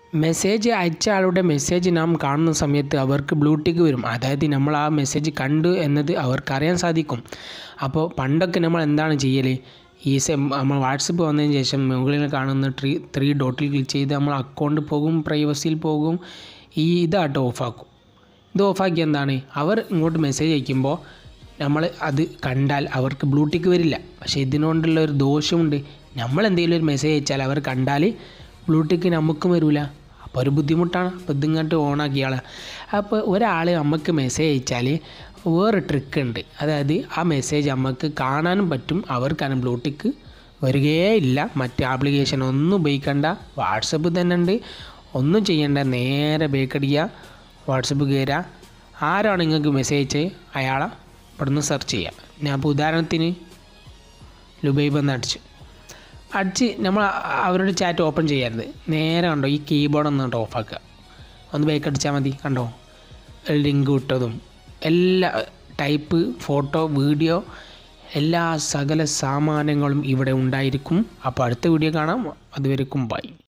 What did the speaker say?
message അയച്ച ആളുടെ message നാം കാണുന്ന സമയത്ത് അവർക്ക് ബ്ലൂടിക്ക് വരും അതായത് നമ്മൾ ആ മെസ്സേജ് കണ്ടു എന്നത് അവർക്കറിയാൻ സാധിക്കും അപ്പോൾ പണ്ടൊക്കെ നമ്മൾ എന്താണ് ചെയ്യൽ ഈ സെം നമ്മൾ വാട്സപ്പ് വന്നതിന് ശേഷം മുകളിൽ കാണുന്ന ട്രീ ത്രീ ഡോട്ടിൽ ക്ലിക്ക് ചെയ്ത് നമ്മൾ അക്കൗണ്ട് പോകും പ്രൈവസിയിൽ പോകും ഈ ഇതായിട്ട് ഓഫാക്കും ഇത് ഓഫാക്കി എന്താണ് അവർ ഇങ്ങോട്ട് മെസ്സേജ് അയക്കുമ്പോൾ നമ്മൾ അത് കണ്ടാൽ അവർക്ക് ബ്ലൂടിക്ക് വരില്ല പക്ഷേ ഇതിനോണ്ടുള്ള ഒരു ദോഷമുണ്ട് നമ്മൾ എന്തെങ്കിലും ഒരു മെസ്സേജ് അയച്ചാൽ അവർ കണ്ടാൽ ബ്ലൂടിക്ക് നമുക്കും വരില്ല അപ്പോൾ ഒരു ബുദ്ധിമുട്ടാണ് അപ്പോൾ ഇതിങ്ങോട്ട് ഓണാക്കിയാളെ അപ്പോൾ ഒരാൾ നമുക്ക് മെസ്സേജ് അയച്ചാൽ വേറെ ട്രിക്ക് ഉണ്ട് അതായത് ആ മെസ്സേജ് നമുക്ക് കാണാനും പറ്റും അവർക്കാണ് ബ്ലൂടിക്ക് വരികയേ ഇല്ല മറ്റ് ആപ്ലിക്കേഷൻ ഒന്നും ഉപയോഗിക്കണ്ട വാട്സപ്പ് തന്നെ ഉണ്ട് ഒന്നും ചെയ്യണ്ട നേരെ ബേക്കടിക്കുക വാട്സപ്പ് കയറുക ആരാണ് നിങ്ങൾക്ക് മെസ്സേജ് അയച്ചത് അയാളെ ഇവിടുന്ന് സെർച്ച് ചെയ്യുക ഞാൻ ഇപ്പോൾ ഉദാഹരണത്തിന് ലുബൈബ് എന്ന് അടിച്ചു അടിച്ച് നമ്മൾ അവരുടെ ചാറ്റ് ഓപ്പൺ ചെയ്യരുത് നേരെ കണ്ടോ ഈ കീബോർഡ് ഒന്ന് കണ്ടോ ഓഫാക്കുക ഒന്ന് ബേക്ക് അടിച്ചാൽ മതി കണ്ടോ ലിങ്ക് വിട്ടതും എല്ലാ ടൈപ്പ് ഫോട്ടോ വീഡിയോ എല്ലാ സകല സാമാനങ്ങളും ഇവിടെ ഉണ്ടായിരിക്കും അപ്പോൾ അടുത്ത വീഡിയോ കാണാം അതുവരെക്കും ബൈ